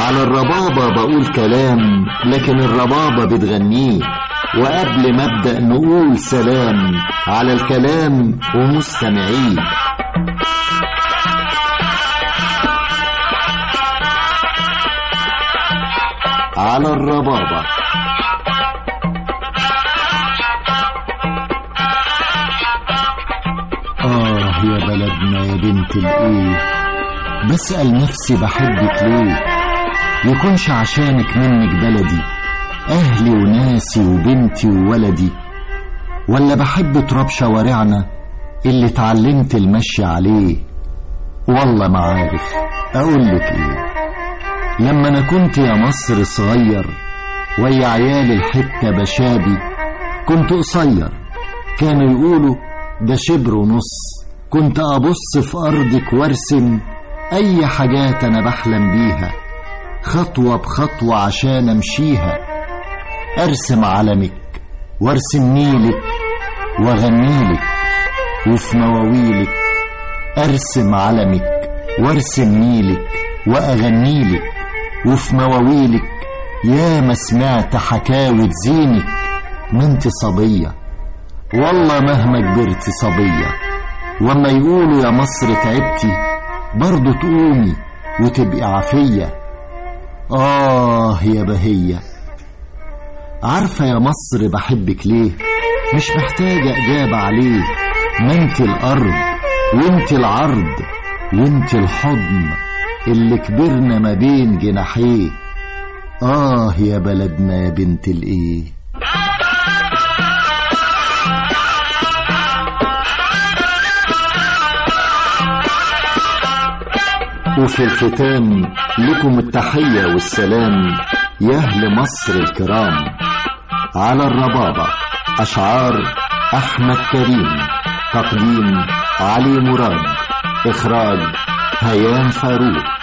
على الربابة بقول كلام لكن الربابة بتغنيه وقبل ما ابدأ نقول سلام على الكلام ومستمعيه على الربابة آه يا بلدنا يا بنت الإيه بسأل نفسي بحبك ليه يكونش عشانك منك بلدي أهلي وناسي وبنتي وولدي ولا بحب تراب شوارعنا اللي اتعلمت المشي عليه والله ما عارف أقولك إيه لما أنا كنت يا مصر صغير ويا عيال الحتة بشابي كنت قصير كانوا يقولوا ده شبر ونص كنت أبص في أرضك وارسم أي حاجات أنا بحلم بيها خطوة بخطوة عشان أمشيها أرسم علمك وارسم نيلك وأغنيلك وفي مواويلك أرسم علمك وارسم نيلك وأغنيلك وفي مواويلك يا ما سمعت حكاوي زينك ما انت صبية والله مهما كبرت صبية وما يقولوا يا مصر تعبتي برضو تقومي وتبقي عافية آه يا بهية عارفة يا مصر بحبك ليه مش محتاجة إجابة عليه ما انت الأرض وانت العرض وانت الحضن اللي كبرنا ما بين جناحيه آه يا بلدنا يا بنت الإيه وفي الختام لكم التحية والسلام يا أهل مصر الكرام على الربابة أشعار أحمد كريم تقديم علي مراد إخراج هيام فاروق